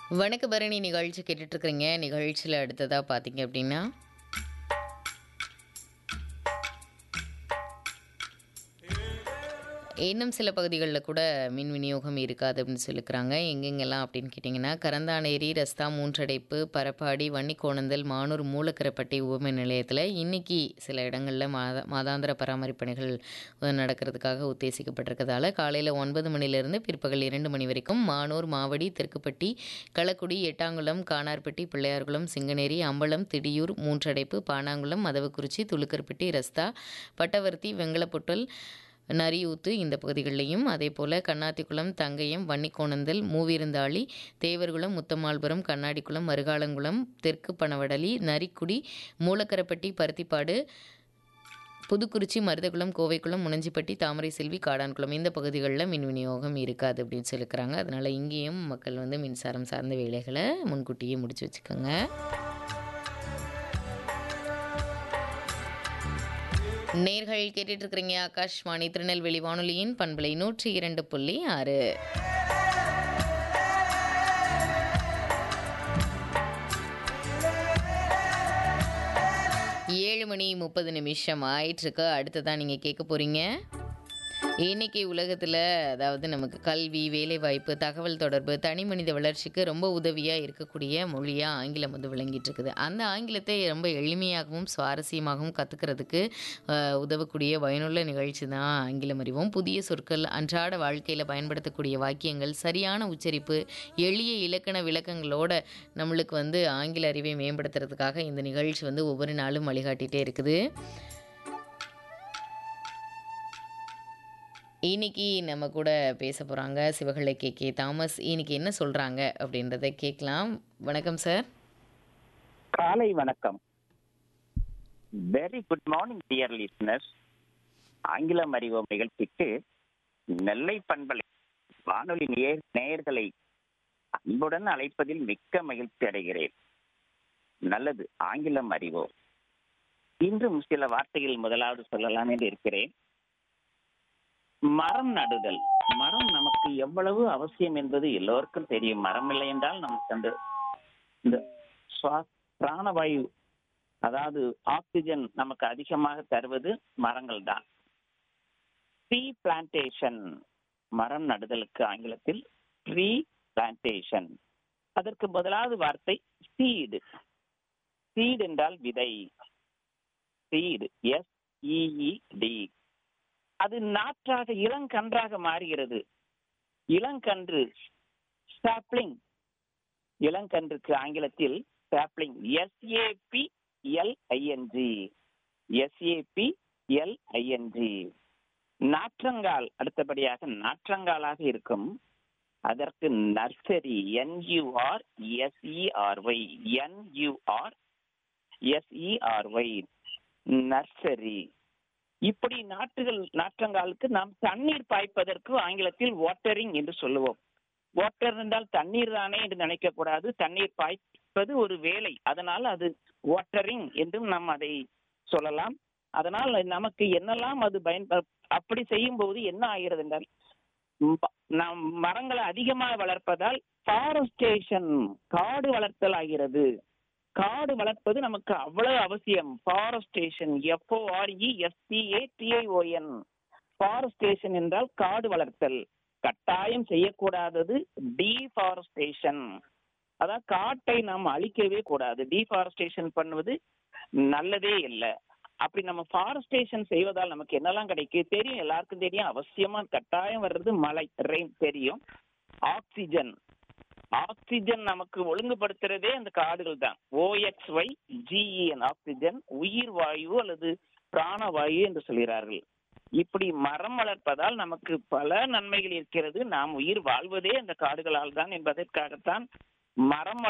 வணக்க பரணி நிகழ்ச்சி கேட்டுட்டு இருக்கிறீங்க நிகழ்ச்சியில் அடுத்ததாக பார்த்தீங்க அப்படின்னா இன்னும் சில பகுதிகளில் கூட மின் விநியோகம் இருக்காது அப்படின்னு சொல்லிக்கிறாங்க எங்கெங்கெல்லாம் அப்படின்னு கேட்டிங்கன்னா கரந்தானேரி ரஸ்தா மூன்றடைப்பு பரப்பாடி வன்னிக்கோணந்தல் மானூர் மூலக்கரப்பட்டி உபமின் நிலையத்தில் இன்னைக்கு சில இடங்களில் மாத மாதாந்திர பராமரிப்பு பணிகள் அஹ், நடக்கிறதுக்காக உத்தேசிக்கப்பட்டிருக்கிறதால காலையில் ஒன்பது மணிலேருந்து பிற்பகல் இரண்டு மணி வரைக்கும் மானூர் மாவடி தெற்குப்பட்டி களக்குடி எட்டாங்குளம் கானார்பட்டி பிள்ளையார்குளம் சிங்கனேரி அம்பலம் திடியூர் மூன்றடைப்பு பானாங்குளம் மதவக்குறிச்சி துலுக்கர்பட்டி ரஸ்தா பட்டவர்த்தி வெங்கலப்பொட்டல் நரியூத்து இந்த பகுதிகளிலையும் அதே போல் கண்ணாத்திக்குளம் தங்கயம் வன்னிக்கோணந்தல் மூவிருந்தாளி தேவர்குளம் முத்தம்மாள்புரம் கண்ணாடிக்குளம் மருகாலங்குளம் தெற்கு பனவடலி நரிக்குடி மூலக்கரப்பட்டி பருத்திப்பாடு புதுக்குறிச்சி மருதகுளம் கோவைக்குளம் முனஞ்சிப்பட்டி தாமரை செல்வி காடான்குளம் இந்த பகுதிகளில் மின் விநியோகம் இருக்காது அப்படின்னு சொல்லிக்கிறாங்க அதனால் இங்கேயும் மக்கள் வந்து மின்சாரம் சார்ந்த வேலைகளை முன்கூட்டியே முடிச்சு வச்சுக்கோங்க நேர்கள் கேட்டுட்டு இருக்கிறீங்க ஆகாஷ்வாணி திருநெல்வேலி வானொலியின் பண்பலை நூற்றி இரண்டு புள்ளி ஆறு ஏழு மணி முப்பது நிமிஷம் ஆயிட்டுருக்கு அடுத்ததான் நீங்கள் கேட்க போகிறீங்க இன்னைக்கு உலகத்தில் அதாவது நமக்கு கல்வி வேலைவாய்ப்பு தகவல் தொடர்பு தனி மனித வளர்ச்சிக்கு ரொம்ப உதவியாக இருக்கக்கூடிய மொழியாக ஆங்கிலம் வந்து விளங்கிட்டு இருக்குது அந்த ஆங்கிலத்தை ரொம்ப எளிமையாகவும் சுவாரஸ்யமாகவும் கற்றுக்கிறதுக்கு உதவக்கூடிய பயனுள்ள நிகழ்ச்சி தான் ஆங்கிலம் அறிவோம் புதிய சொற்கள் அன்றாட வாழ்க்கையில் பயன்படுத்தக்கூடிய வாக்கியங்கள் சரியான உச்சரிப்பு எளிய இலக்கண விளக்கங்களோட நம்மளுக்கு வந்து ஆங்கில அறிவை மேம்படுத்துறதுக்காக இந்த நிகழ்ச்சி வந்து ஒவ்வொரு நாளும் வழிகாட்டிகிட்டே இருக்குது இன்னைக்கு நம்ம கூட பேச போகிறாங்க சிவகலை கே கே தாமஸ் இன்னைக்கு என்ன சொல்கிறாங்க அப்படின்றத கேட்கலாம் வணக்கம் சார் காலை வணக்கம் very good morning dear listeners ஆங்கிலம் அறிவோம் நிகழ்ச்சிக்கு நெல்லை பண்பலை வானொலி நேர் நேயர்களை அன்புடன் அழைப்பதில் மிக்க மகிழ்ச்சி அடைகிறேன் நல்லது ஆங்கிலம் அறிவோம் இன்றும் சில வார்த்தைகள் முதலாவது சொல்லலாம் என்று இருக்கிறேன் மரம் நடுதல் மரம் நமக்கு எவ்வளவு அவசியம் என்பது எல்லோருக்கும் தெரியும் மரம் இல்லை என்றால் நமக்கு அந்த இந்த சுவா- பிராணவாயு அதாவது ஆக்சிஜன் நமக்கு அதிகமாக தருவது மரங்கள் தான் ட்ரீ பிளான்டேஷன் மரம் நடுதலுக்கு ஆங்கிலத்தில் ட்ரீ பிளான்டேஷன் அதற்கு முதலாவது வார்த்தை சீடு சீடு என்றால் விதை சீடு எஸ் டி அது நாற்றாக இளங்கன்றாக மாறுகிறது இளங்கன்று சாப்ளிங் இளங்கன்றுக்கு ஆங்கிலத்தில் sapling S A P L I N G S A P L I N G நாற்றங்கால் அடுத்தபடியாக நாற்றங்காலாக இருக்கும் அதற்கு நர்சரி என்யூஆர் எஸ்இஆர்ஒய் என்யூஆர் எஸ்இஆர்ஒய் நர்சரி இப்படி நாட்டுகள் நாற்றங்காலுக்கு நாம் தண்ணீர் பாய்ப்பதற்கு ஆங்கிலத்தில் வாட்டரிங் என்று சொல்லுவோம் வாட்டர் என்றால் தண்ணீர் தானே என்று நினைக்க கூடாது தண்ணீர் பாய்ப்பது ஒரு வேலை அதனால் அது வாட்டரிங் என்றும் நாம் அதை சொல்லலாம் அதனால் நமக்கு என்னெல்லாம் அது பயன்ப அப்படி செய்யும் போது என்ன ஆகிறது என்றால் ம- நாம் மரங்களை அதிகமாக வளர்ப்பதால் ஃபாரஸ்டேஷன் காடு வளர்த்தல் ஆகிறது காடு வளர்ப்பது நமக்கு அவ்வளவு அவசியம் forestation F O R E S T A T I O N forestation என்றால் காடு வளர்த்தல் கட்டாயம் செய்யக்கூடாதது டீஃபாரஸ்டேஷன் அதான் காட்டை நாம் அழிக்கவே கூடாது டீஃபாரஸ்டேஷன் பண்ணுவது நல்லதே இல்லை அப்படி நம்ம ஃபாரஸ்டேஷன் செய்வதால் நமக்கு என்னெல்லாம் கிடைக்கும் தெரியும் எல்லாருக்கும் தெரியும் அவசியமா கட்டாயம் வர்றது மழை ரெயின் தெரியும் ஆக்சிஜன் ஆக்சிஜன் நமக்கு ஒழுங்குபடுத்துறதே அந்த காடுகள் தான் ஓஎக்ஸ்ஒய் ஜிஇஎன் ஆக்சிஜன் உயிர் வாயு அல்லது பிராணவாயு என்று சொல்கிறார்கள் இப்படி மரம் வளர்ப்பதால் நமக்கு பல நன்மைகள் இருக்கிறது நாம் உயிர் வாழ்வதே அந்த காடுகளால் தான் என்பதற்காகத்தான் மரம்